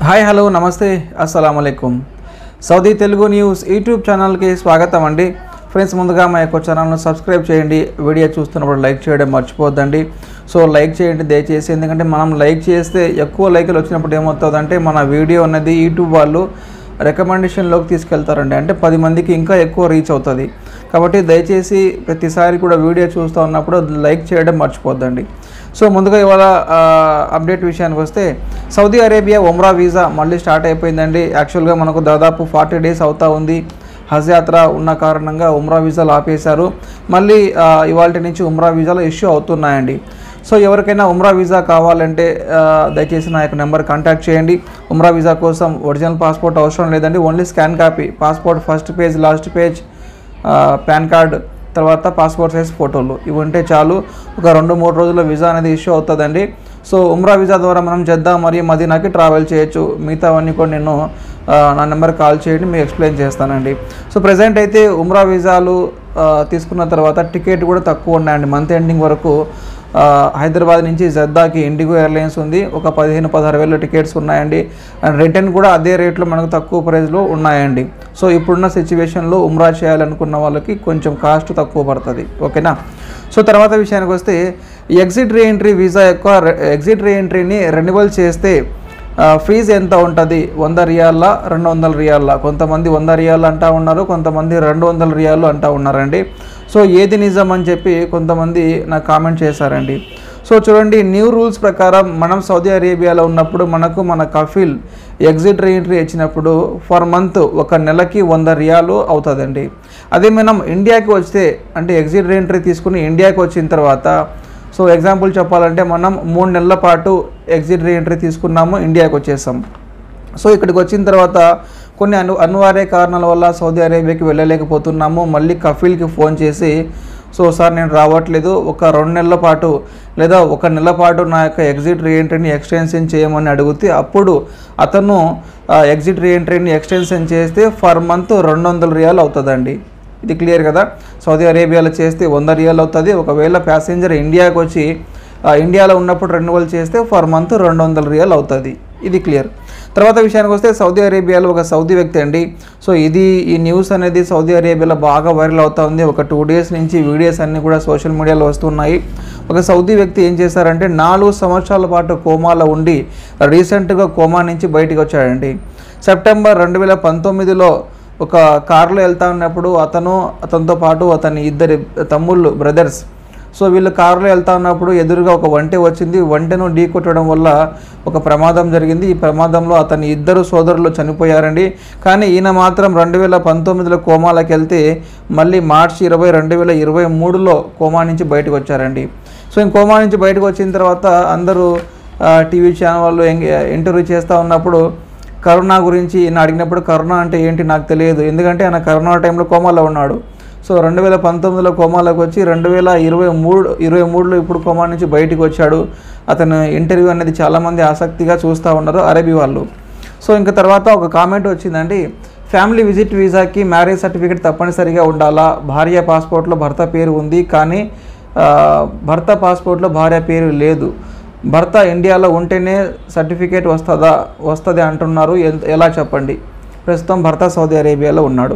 hi hello నమస్తే అస్సలం అయికం సౌదీ తెలుగు న్యూస్ యూట్యూబ్ ఛానల్కి స్వాగతం అండి ఫ్రెండ్స్ ముందుగా మా యొక్క ఛానల్ను సబ్స్క్రైబ్ చేయండి వీడియో చూస్తున్నప్పుడు లైక్ చేయడం మర్చిపోద్దండి సో లైక్ చేయండి దయచేసి ఎందుకంటే మనం లైక్ చేస్తే ఎక్కువ లైకులు వచ్చినప్పుడు ఏమవుతుందంటే మన వీడియో అనేది యూట్యూబ్ వాళ్ళు రికమెండేషన్లోకి తీసుకెళ్తారండి అంటే పది మందికి ఇంకా ఎక్కువ రీచ్ అవుతుంది కాబట్టి దయచేసి ప్రతిసారి కూడా వీడియో చూస్తూ ఉన్నప్పుడు లైక్ చేయడం మర్చిపోద్దండి సో ముందుగా ఇవాళ ఆ, అప్డేట్ విషయానికి వస్తే సౌదీ అరేబియా ఒమ్రా వీసా మళ్ళీ స్టార్ట్ అయిపోయిందండి యాక్చువల్గా మనకు దాదాపు ఫార్టీ డేస్ అవుతా ఉంది హజ్ యాత్ర ఉన్న కారణంగా ఉమ్రా వీసాలు ఆపేశారు మళ్ళీ ఇవాళ నుంచి ఉమ్రా వీసాలు ఇష్యూ అవుతున్నాయండి సో ఎవరికైనా ఉమ్రా వీసా కావాలంటే ఆ, దయచేసి నా యొక్క నెంబర్ కాంటాక్ట్ చేయండి ఉమ్రా వీసా కోసం ఒరిజినల్ పాస్పోర్ట్ అవసరం లేదండి only scan copy passport first page last page ఆ, పాన్ కార్డ్ తర్వాత పాస్పోర్ట్ సైజ్ ఫోటోలు ఇవి ఉంటే చాలు ఒక రెండు మూడు రోజుల్లో వీసా అనేది ఇష్యూ అవుతుందండి సో ఉమ్రా వీసా ద్వారా మనం జద్దా మరియు మదీనాకి ట్రావెల్ చేయొచ్చు మిగతావన్నీ కూడా నేను ఆ, నా నెంబర్ కాల్ చేయండి మీకు ఎక్స్ప్లెయిన్ చేస్తానండి సో ప్రజెంట్ అయితే ఉమ్రా వీసాలు ఆ, తీసుకున్న తర్వాత టికెట్ కూడా తక్కువ ఉన్నాయండి మంత్ ఎండింగ్ వరకు ఆ, హైదరాబాద్ నుంచి జద్దాకి ఇండిగో ఎయిర్లైన్స్ ఉంది ఒక పదిహేను పదహారు వేల టికెట్స్ ఉన్నాయండి అండ్ రిటర్న్ కూడా అదే రేట్లో మనకు తక్కువ ప్రైస్లో ఉన్నాయండి సో ఇప్పుడున్న సిచ్యువేషన్లో ఉమ్రా చేయాలనుకున్న వాళ్ళకి కొంచెం కాస్ట్ తక్కువ పడుతుంది ఓకేనా సో తర్వాత విషయానికి వస్తే ఎగ్జిట్ రీఎంట్రీ వీసా యొక్క ఎగ్జిట్ రీఎంట్రీని రెన్యువల్ చేస్తే ఆ, ఫీజు ఎంత ఉంటుంది వంద రియాల రెండు వందల రియాల కొంతమంది వంద రియాలు అంటా ఉన్నారు కొంతమంది రెండు వందల రియాలు అంటా ఉన్నారండి సో ఏది నిజం అని చెప్పి కొంతమంది నాకు కామెంట్ చేశారండి సో చూడండి న్యూ రూల్స్ ప్రకారం మనం సౌదీ అరేబియాలో ఉన్నప్పుడు మనకు మన కఫిల్ ఎగ్జిట్ రీఎంట్రీ ఇచ్చినప్పుడు ఫర్ మంత్ ఒక నెలకి వంద రియాలు అవుతుందండి అదే మనం ఇండియాకి వస్తే అంటే ఎగ్జిట్ రీఎంట్రీ తీసుకుని ఇండియాకి వచ్చిన తర్వాత సో ఎగ్జాంపుల్ చెప్పాలంటే మనం మూడు నెలల పాటు ఎగ్జిట్ రీఎంట్రీ తీసుకున్నాము ఇండియాకి వచ్చేసాం సో ఇక్కడికి వచ్చిన తర్వాత కొన్ని అను అనివార్య కారణాల వల్ల సౌదీ అరేబియాకి వెళ్ళలేకపోతున్నాము మళ్ళీ కఫీల్కి ఫోన్ చేసి సో సార్ నేను రావట్లేదు ఒక రెండు నెలల పాటు లేదా ఒక నెల పాటు నా యొక్క ఎగ్జిట్ రీఎంట్రీని ఎక్స్టెన్షన్ చేయమని అడిగితే అప్పుడు అతను ఆ, ఎగ్జిట్ రీఎంట్రీని ఎక్స్టెన్షన్ చేస్తే ఫర్ మంత్ రెండు వందల రియాలు అవుతుందండి ఇది క్లియర్ కదా సౌదీ అరేబియాలో చేస్తే వంద రియాలు అవుతుంది ఒకవేళ ప్యాసింజర్ ఇండియాకి వచ్చి ఆ, ఇండియాలో ఉన్నప్పుడు రెన్యువల్ చేస్తే ఫర్ మంత్ రెండు వందల రియాలు అవుతుంది ఇది క్లియర్ తర్వాత విషయానికి వస్తే సౌదీ అరేబియాలో ఒక సౌదీ వ్యక్తి అండి సో ఇది ఈ న్యూస్ అనేది సౌదీ అరేబియాలో బాగా వైరల్ అవుతా ఉంది ఒక టూ డేస్ నుంచి వీడియోస్ అన్నీ కూడా సోషల్ మీడియాలో వస్తున్నాయి ఒక సౌదీ వ్యక్తి ఏం చేశారంటే నాలుగు సంవత్సరాల పాటు కోమాలో ఉండి రీసెంట్గా కోమా నుంచి బయటికి వచ్చాడండి సెప్టెంబర్ రెండు వేల పంతొమ్మిదిలో ఒక కారులో వెళ్తా ఉన్నప్పుడు అతను అతనితో పాటు అతని ఇద్దరి తమ్ముళ్ళు బ్రదర్స్ సో వీళ్ళు కారులో వెళ్తా ఉన్నప్పుడు ఎదురుగా ఒక వంటె వచ్చింది వంటెను ఢీ కొట్టడం వల్ల ఒక ప్రమాదం జరిగింది ఈ ప్రమాదంలో అతని ఇద్దరు సోదరులు చనిపోయారండి కానీ ఈయన మాత్రం రెండు వేల పంతొమ్మిదిలో కోమాలకు వెళ్తే మళ్ళీ మార్చి ఇరవై రెండు వేల ఇరవై మూడులో కోమా నుంచి బయటకు వచ్చారండి సో ఈ కోమా నుంచి బయటకు వచ్చిన తర్వాత అందరూ టీవీ ఛానల్ వాళ్ళు ఇంటర్వ్యూ చేస్తూ ఉన్నప్పుడు కరోనా గురించి ఈయన అడిగినప్పుడు కరోనా అంటే ఏంటి నాకు తెలియదు ఎందుకంటే ఆయన కరోనా టైంలో కోమాలో ఉన్నాడు సో రెండు వేల పంతొమ్మిదిలో కోమాలోకి వచ్చి రెండు వేల ఇరవై మూడు ఇరవై మూడులో ఇప్పుడు కోమా నుంచి బయటికి వచ్చాడు అతను ఇంటర్వ్యూ అనేది చాలామంది ఆసక్తిగా చూస్తూ ఉన్నారు అరబీ వాళ్ళు సో ఇంకా తర్వాత ఒక కామెంట్ వచ్చిందండి ఫ్యామిలీ విజిట్ వీసాకి మ్యారేజ్ సర్టిఫికేట్ తప్పనిసరిగా ఉండాలా భార్య పాస్పోర్ట్లో భర్త పేరు ఉంది కానీ ఆ, భర్త పాస్పోర్ట్లో భార్య పేరు లేదు భర్త ఇండియాలో ఉంటేనే సర్టిఫికేట్ వస్తుందా వస్తుంది అంటున్నారు ఎన్- ఎలా చెప్పండి ప్రస్తుతం భర్త సౌదీ అరేబియాలో ఉన్నాడు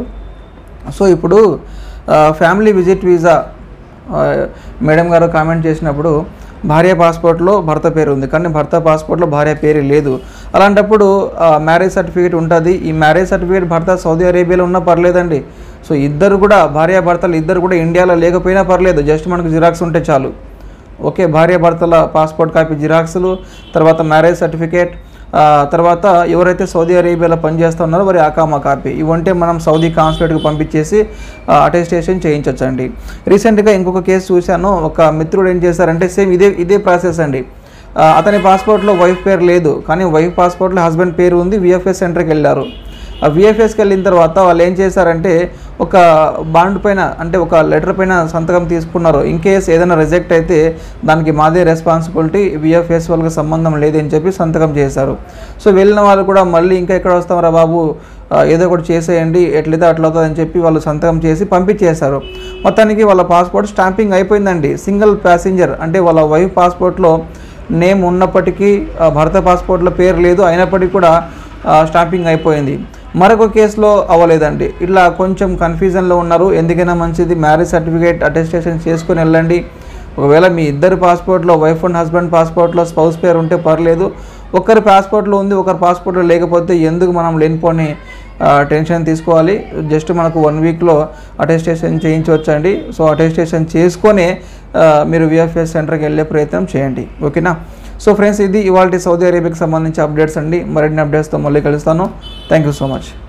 సో ఇప్పుడు ఆ, ఫ్యామిలీ విజిట్ వీసా ఆ, మేడం గారు కామెంట్ చేసినప్పుడు భార్య పాస్పోర్ట్లో భర్త పేరు ఉంది కానీ భర్త పాస్పోర్ట్లో భార్య పేరు లేదు అలాంటప్పుడు ఆ, మ్యారేజ్ సర్టిఫికేట్ ఉంటుంది ఈ మ్యారేజ్ సర్టిఫికేట్ భర్త సౌదీ అరేబియాలో ఉన్నా పర్లేదండి సో ఇద్దరు కూడా భార్య భర్తలు ఇద్దరు కూడా ఇండియాలో లేకపోయినా పర్లేదు జస్ట్ మనకు జిరాక్స్ ఉంటే చాలు ఓకే భార్య భర్తల పాస్పోర్ట్ కాపీ జిరాక్స్లు తర్వాత మ్యారేజ్ సర్టిఫికేట్ ఆ, తర్వాత ఎవరైతే సౌదీ అరేబియాలో పనిచేస్తూ ఉన్నారో వారి అకామా కాపీ ఇవంటే మనం సౌదీ కాన్సులేట్కి పంపించేసి అటెస్టేషన్ చేయించవచ్చండి రీసెంట్గా ఇంకొక కేసు చూశాను ఒక మిత్రుడు ఏం చేశారంటే సేమ్ ఇదే ఇదే ప్రాసెస్ అండి ఆ, అతని పాస్పోర్ట్లో వైఫ్ పేరు లేదు కానీ వైఫ్ పాస్పోర్ట్లో హస్బెండ్ పేరు ఉంది విఎఫ్ఎస్ సెంటర్కి వెళ్ళారు ఆ విఎఫ్ఎస్కి వెళ్ళిన తర్వాత వాళ్ళు ఏం చేశారంటే ఒక బాండ్ పైన అంటే ఒక లెటర్ పైన సంతకం తీసుకున్నారు ఇన్ కేస్ ఏదైనా రిజెక్ట్ అయితే దానికి మాదే రెస్పాన్సిబిలిటీ విఎఫ్ఎస్ వాళ్ళకి సంబంధం లేదని చెప్పి సంతకం చేశారు సో వెళ్ళిన వాళ్ళు కూడా మళ్ళీ ఇంకా ఎక్కడ వస్తామరా బాబు ఆ, ఏదో ఒకటి చేసేయండి ఎట్లయితే అట్లా అవుతుందని చెప్పి వాళ్ళు సంతకం చేసి పంపించేశారు మొత్తానికి వాళ్ళ పాస్పోర్ట్ స్టాంపింగ్ అయిపోయిందండి సింగిల్ ప్యాసింజర్ అంటే వాళ్ళ వైఫ్ పాస్పోర్ట్లో నేమ్ ఉన్నప్పటికీ ఆ, భర్త పాస్పోర్ట్లో పేరు లేదు అయినప్పటికీ కూడా ఆ, స్టాంపింగ్ అయిపోయింది మరొక కేసులో అవ్వలేదండి ఇట్లా కొంచెం కన్ఫ్యూజన్లో ఉన్నారు ఎందుకైనా మంచిది మ్యారేజ్ సర్టిఫికేట్ అటెస్టేషన్ చేసుకొని వెళ్ళండి ఒకవేళ మీ ఇద్దరు పాస్పోర్ట్లో వైఫ్ అండ్ హస్బెండ్ పాస్పోర్ట్లో స్పౌస్ పేరు ఉంటే పర్లేదు ఒకరి పాస్పోర్ట్లో ఉంది ఒకరి పాస్పోర్ట్లో లేకపోతే ఎందుకు మనం లేనిపోని ఆ, టెన్షన్ తీసుకోవాలి జస్ట్ మనకు వన్ వీక్లో అటెస్టేషన్ చేయించవచ్చండి సో అటెస్టేషన్ చేసుకొని ఆ, మీరు విఎఫ్ఎస్ సెంటర్కి వెళ్ళే ప్రయత్నం చేయండి ఓకేనా సో ఫ్రెండ్స్ ఇది ఇవాళ సౌదీ అరేబియాకి సంబంధించి అప్డేట్స్ అండి మరిన్ని అప్డేట్స్తో మళ్ళీ కలుస్తాను థ్యాంక్ యూ సో మచ్